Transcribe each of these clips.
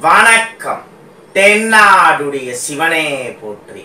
வணக்கம் தென்னாடுடைய சிவனே போற்றி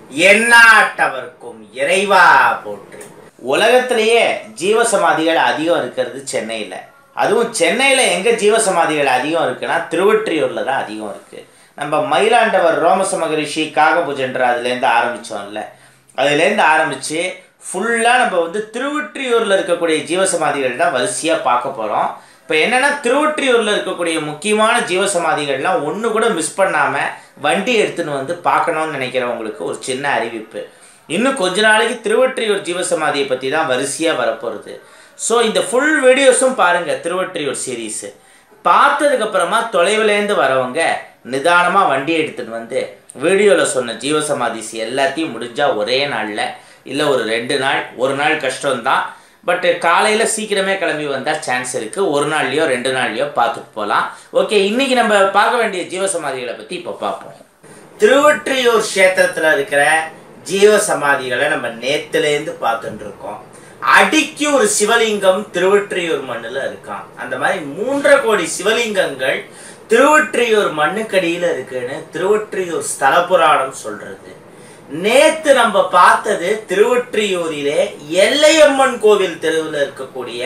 எந்நாட்டவர்க்கும் இறைவா போற்றி உலகத்திலேயே ஜீவசமாதிகள் அதிகம் இருக்கிறது சென்னையில் அதுவும் சென்னையில் எங்கே ஜீவசமாதிகள் அதிகம் இருக்குன்னா திருவொற்றியூரில் தான் அதிகம் இருக்குது நம்ம மயிலாண்டவர் ரோமச மகரிஷி காகபுஜன்ற அதுலேருந்து ஆரம்பித்தோம்ல அதுலேருந்து ஆரம்பித்து ஃபுல்லாக நம்ம வந்து திருவொற்றியூரில் இருக்கக்கூடிய ஜீவசமாதிகள் தான் வரிசையாக பார்க்க போகிறோம் இப்போ என்னென்னா திருவொற்றியூரில் இருக்கக்கூடிய முக்கியமான ஜீவசமாதிகள்லாம் ஒன்று கூட மிஸ் பண்ணாமல் வண்டி எடுத்துன்னு வந்து பார்க்கணும்னு நினைக்கிறவங்களுக்கு ஒரு சின்ன அறிவிப்பு இன்னும் கொஞ்ச நாளைக்கு திருவொற்றியூர் ஜீவசமாதியை பற்றி தான் வரிசையாக வரப்போகிறது ஸோ இந்த ஃபுல் வீடியோஸும் பாருங்கள் திருவொற்றியூர் சீரீஸு பார்த்ததுக்கப்புறமா தொலைவிலேருந்து வரவங்க நிதானமாக வண்டி எடுத்துகிட்டு வந்து வீடியோவில் சொன்ன ஜீவசமாதிஸ் எல்லாத்தையும் முடிஞ்சால் ஒரே நாளில் இல்லை ஒரு ரெண்டு நாள் ஒரு நாள் கஷ்டம்தான் பட்டு காலையில் சீக்கிரமே கிளம்பி வந்தால் சான்ஸ் இருக்குது ஒரு நாள்லையோ ரெண்டு நாள்லையோ பார்த்துட்டு போகலாம் ஓகே இன்றைக்கி நம்ம பார்க்க வேண்டிய ஜீவசமாதிகளை பற்றி இப்போ பார்ப்போம் திருவொற்றியூர் க்ஷேத்திரத்தில் இருக்கிற ஜீவசமாதிகளை நம்ம நேத்துலேருந்து பார்த்துட்டு இருக்கோம் அடிக்கு ஒரு சிவலிங்கம் திருவொற்றியூர் மண்ணில் இருக்கான் அந்த மாதிரி மூன்றரை கோடி சிவலிங்கங்கள் திருவொற்றியூர் மண்ணுக்கடியில் இருக்குன்னு திருவொற்றியூர் ஸ்தல புராணம் சொல்றது நேத்து நம்ம பார்த்தது திருவொற்றியூரிலே எல்லையம்மன் கோவில் தெருவில் இருக்கக்கூடிய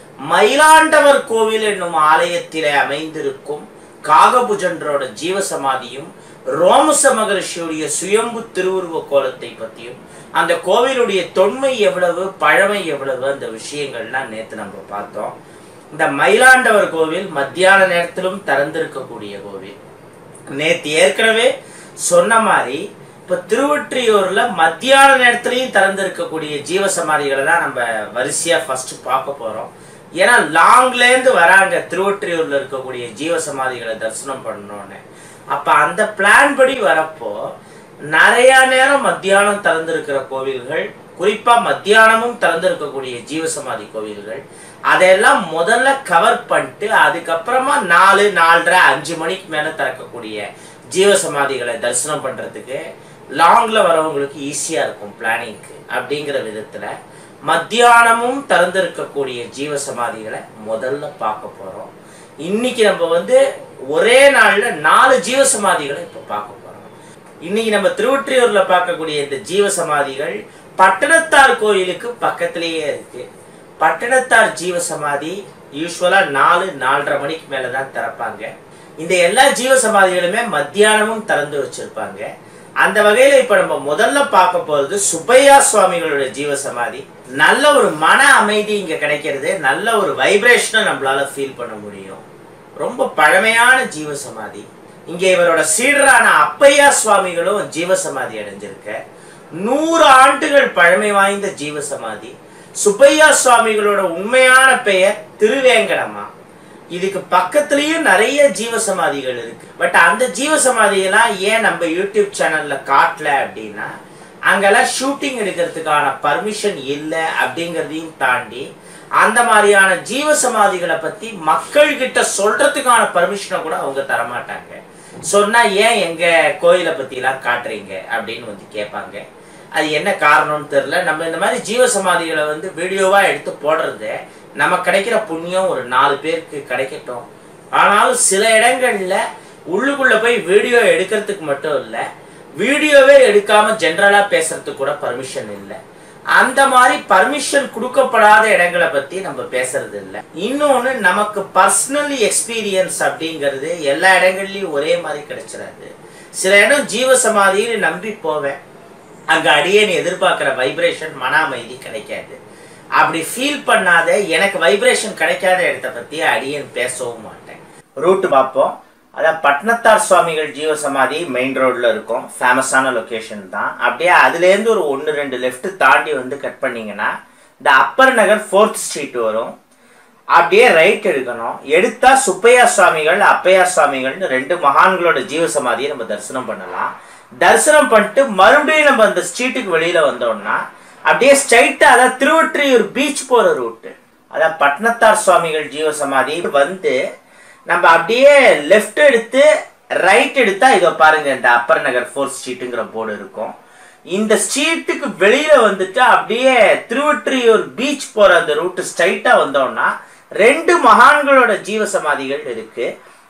மயிலாண்டவர் கோவில் என்னும் ஆலயத்திலே அமைந்திருக்கும் காகபுஜன்றோட ஜீவசமாதியும் ரோமச மகரிஷியுடைய சுயம்பு திருவுருவ கோலத்தை பற்றியும் அந்த கோவிலுடைய தொன்மை எவ்வளவு பழமை எவ்வளவு அந்த விஷயங்கள்லாம் நேற்று நம்ம பார்த்தோம் இந்த மயிலாண்டவர் கோவில் மத்தியான நேரத்திலும் திறந்திருக்கக்கூடிய கோவில் நேற்று ஏற்கனவே சொன்ன மாதிரி இப்போ திருவொற்றியூர்ல மத்தியான நேரத்திலையும் திறந்திருக்கக்கூடிய ஜீவசமாதிகளை தான் நம்ம வரிசையா ஃபர்ஸ்ட் பார்க்க போறோம் ஏன்னா லாங்லேருந்து வராங்க திருவொற்றியூர்ல இருக்கக்கூடிய ஜீவசமாதிகளை தரிசனம் பண்ணணும்னு அப்ப அந்த பிளான் படி வரப்போ நிறைய நேரம் மத்தியானம் திறந்திருக்கிற கோவில்கள் குறிப்பா மத்தியானமும் திறந்திருக்கக்கூடிய ஜீவசமாதி கோவில்கள் அதெல்லாம் முதல்ல கவர் பண்ணிட்டு அதுக்கப்புறமா நாலு நாலரை அஞ்சு மணிக்கு மேல திறக்கக்கூடிய ஜீவசமாதிகளை தரிசனம் பண்றதுக்கு லாங்ல வரவங்களுக்கு ஈஸியா இருக்கும் பிளானிங்க்கு அப்படிங்கிற விதத்துல மத்தியானமும் திறந்திருக்கக்கூடிய ஜீவசமாதிகளை முதல்ல பார்க்க போறோம் இன்னைக்கு நம்ம வந்து ஒரே நாள்ல நாலு ஜீவசமாதிகளை இப்போ பார்க்க போறோம் இன்னைக்கு நம்ம திருவொற்றியூர்ல பார்க்கக்கூடிய இந்த ஜீவசமாதிகள் பட்டணத்தார் கோயிலுக்கு பக்கத்திலேயே இருக்கு பட்டணத்தார் ஜீவசமாதி யூஸ்வலா நாலு நாலரை மணிக்கு மேலதான் திறப்பாங்க இந்த எல்லா ஜீவசமாதிகளுமே மத்தியானமும் திறந்து வச்சிருப்பாங்க அந்த வகையில இப்ப நம்ம முதல்ல பார்க்க போறது சுப்பையா சுவாமிகளோட ஜீவசமாதி நல்ல ஒரு மன அமைதி இங்க கிடைக்கிறது நல்ல ஒரு வைப்ரேஷனை நம்மளால ஃபீல் பண்ண முடியும் ரொம்ப பழமையான ஜீவசமாதி இங்க இவரோட சீடரான அப்பையா சுவாமிகளும் ஜீவசமாதி அடைஞ்சிருக்க நூறு ஆண்டுகள் பழமை வாய்ந்த ஜீவசமாதி சுப்பையா சுவாமிகளோட உண்மையான பெயர் திருவேங்கடமா இதுக்கு பக்கத்துலயும் நிறைய ஜீவசமாதிகள் இருக்கு பட் அந்த ஜீவசமாதியெல்லாம் ஏன் நம்ம யூடியூப் சேனல்ல காட்டல அப்படின்னா அங்கெல்லாம் ஷூட்டிங் எடுக்கிறதுக்கான பர்மிஷன் இல்லை அப்படிங்கிறதையும் தாண்டி அந்த மாதிரியான ஜீவசமாதிகளை பத்தி மக்கள் கிட்ட சொல்றதுக்கான பர்மிஷனை கூட அவங்க தரமாட்டாங்க சொன்னா ஏன் எங்க கோயிலை பத்தி எல்லாம் காட்டுறீங்க அப்படின்னு வந்து கேட்பாங்க அது என்ன காரணம்னு தெரியல நம்ம இந்த மாதிரி ஜீவசமாதிகளை வந்து வீடியோவா எடுத்து போடுறது நம்ம கிடைக்கிற புண்ணியம் ஒரு நாலு பேருக்கு கிடைக்கட்டும் ஆனாலும் சில இடங்கள்ல உள்ளுக்குள்ள போய் வீடியோ எடுக்கிறதுக்கு மட்டும் இல்லை வீடியோவே எடுக்காம ஜென்ரலா பேசுறதுக்கு கூட பர்மிஷன் இல்லை அந்த மாதிரி பர்மிஷன் கொடுக்கப்படாத இடங்களை பத்தி நம்ம பேசுறது இல்லை இன்னொன்னு நமக்கு பர்சனல் எக்ஸ்பீரியன்ஸ் அப்படிங்கிறது எல்லா இடங்கள்லயும் ஒரே மாதிரி கிடைச்சிடாது சில இடம் ஜீவசமாதின்னு நம்பி போவேன் அங்க அடியேன் எதிர்பார்க்கிற வைப்ரேஷன் மன அமைதி கிடைக்காது அப்படி ஃபீல் பண்ணாத எனக்கு வைப்ரேஷன் கிடைக்காத இடத்த பத்தி அடியேன் பேசவும் மாட்டேன் ரூட் பார்ப்போம் அதான் பட்னத்தார் சுவாமிகள் ஜீவசமாதி மெயின் ரோட்ல இருக்கும் ஃபேமஸான லொக்கேஷன் தான் அப்படியே அதுலேருந்து ஒரு ஒன்று ரெண்டு லெஃப்ட் தாண்டி வந்து கட் பண்ணீங்கன்னா இந்த அப்பர் நகர் ஃபோர்த் ஸ்ட்ரீட் வரும் அப்படியே ரைட் எடுக்கணும் எடுத்தா சுப்பையா சுவாமிகள் அப்பையா சுவாமிகள்னு ரெண்டு மகான்களோட ஜீவசமாதியை நம்ம தரிசனம் பண்ணலாம் தரிசனம் பண்ணிட்டு மறுபடியும் நம்ம அந்த ஸ்ட்ரீட்டுக்கு வெளியில வந்தோம்னா அப்படியே ஸ்ட்ரைட்டா அதான் திருவொற்றியூர் பீச் போற ரூட்டு அதான் பட்னத்தார் சுவாமிகள் ஜீவசமாதி வந்து நம்ம அப்படியே லெஃப்ட் எடுத்து ரைட் எடுத்தா இதோ பாருங்க இந்த அப்பர் நகர் ஃபோர்த் ஸ்ட்ரீட்டுங்கிற போர்டு இருக்கும் இந்த ஸ்ட்ரீட்டுக்கு வெளியில வந்துட்டு அப்படியே திருவொற்றியூர் பீச் போற அந்த ரூட்டு ஸ்ட்ரைட்டா வந்தோம்னா ரெண்டு மகான்களோட ஜீவசமாதிகள் இருக்கு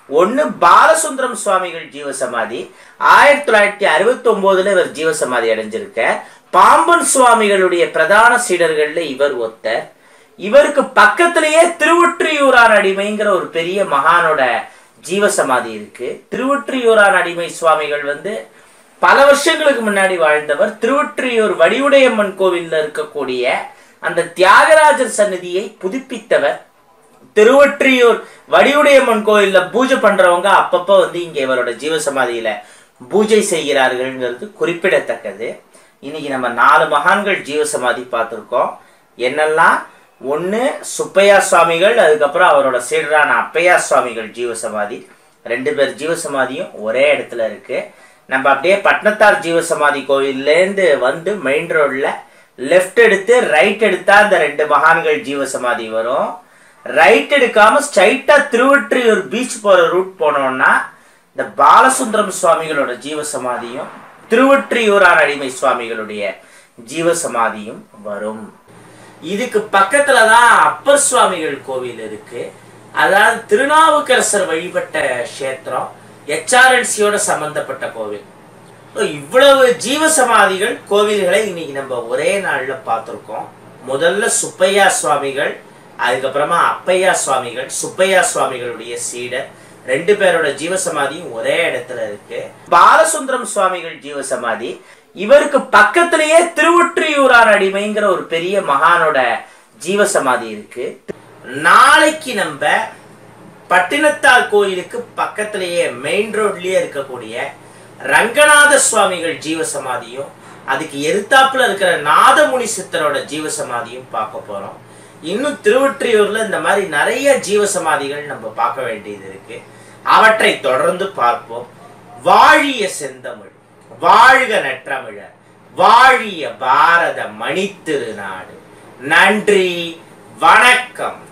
ஒன்று பாலசுந்தரம் சுவாமிகள் ஜீவசமாதி ஆயிரத்தி தொள்ளாயிரத்தி அறுபத்தி ஒன்பதுல இவர் ஜீவசமாதி அடைஞ்சிருக்க பாம்பன் சுவாமிகளுடைய பிரதான சீடர்கள்ல இவர் ஒத்தர் இவருக்கு பக்கத்திலேயே திருவொற்றியூரான் அடிமைங்கிற ஒரு பெரிய மகானோட ஜீவசமாதி இருக்கு திருவொற்றியூரான் அடிமை சுவாமிகள் வந்து பல வருஷங்களுக்கு முன்னாடி வாழ்ந்தவர் திருவொற்றியூர் வடிவுடையம்மன் கோவில்ல இருக்கக்கூடிய அந்த தியாகராஜர் சன்னதியை புதுப்பித்தவர் திருவொற்றியூர் வடிவுடையம்மன் கோயில்ல பூஜை பண்றவங்க அப்பப்ப வந்து இங்க இவரோட ஜீவசமாதியில பூஜை செய்கிறார்கள்ங்கிறது குறிப்பிடத்தக்கது இன்னைக்கு நம்ம நாலு மகான்கள் ஜீவசமாதி பார்த்துருக்கோம் என்னெல்லாம் ஒன்று சுப்பையா சுவாமிகள் அதுக்கப்புறம் அவரோட சீடரான அப்பையா சுவாமிகள் ஜீவசமாதி ரெண்டு பேர் ஜீவசமாதியும் ஒரே இடத்துல இருக்கு நம்ம அப்படியே பட்னத்தார் ஜீவசமாதி கோயில்லேருந்து வந்து மெயின் ரோட்ல லெஃப்ட் எடுத்து ரைட் எடுத்தா இந்த ரெண்டு மகான்கள் ஜீவசமாதி வரும் ரைட் எடுக்காம ஸ்ட்ரைட்டா திருவொற்றியூர் பீச் போற ரூட் போனோம்னா இந்த பாலசுந்தரம் சுவாமிகளோட ஜீவசமாதியும் திருவொற்றியூரான் அடிமை சுவாமிகளுடைய ஜீவசமாதியும் வரும் இதுக்கு பக்கத்துல தான் அப்பர் சுவாமிகள் கோவில் இருக்கு அதாவது திருநாவுக்கரசர் வழிபட்ட கஷேத்திரம் ஹெச்ஆர்என்சியோட சம்பந்தப்பட்ட கோவில் So, இவ்வளவு ஜீவசமாதிகள் கோவில்களை இன்னைக்கு நம்ம ஒரே நாள்ல பார்த்துருக்கோம் முதல்ல சுப்பையா சுவாமிகள் அதுக்கப்புறமா அப்பையா சுவாமிகள் சுப்பையா சுவாமிகளுடைய சீடர் ரெண்டு பேரோட ஜீவசமாதியும் ஒரே இடத்துல இருக்கு பாலசுந்தரம் சுவாமிகள் ஜீவசமாதி இவருக்கு பக்கத்திலேயே திருவொற்றியூரார் அடிமைங்கிற ஒரு பெரிய மகானோட ஜீவசமாதி இருக்கு நாளைக்கு நம்ம பட்டினத்தார் கோயிலுக்கு பக்கத்திலேயே மெயின் ரோட்லயே இருக்கக்கூடிய ரங்கநாத சுவாமிகள் ஜீவசமாதியும் அதுக்கு எதிர்த்தாப்புல இருக்கிற நாதமுனி சித்தரோட ஜீவசமாதியும் பார்க்க போறோம் இன்னும் திருவொற்றியூர்ல இந்த மாதிரி நிறைய ஜீவசமாதிகள் நம்ம பார்க்க வேண்டியது இருக்கு அவற்றை தொடர்ந்து பார்ப்போம் வாழிய செந்தமிழ் வாழ்க நற்றமிழர் வாழிய பாரத மணித்திருநாடு நன்றி வணக்கம்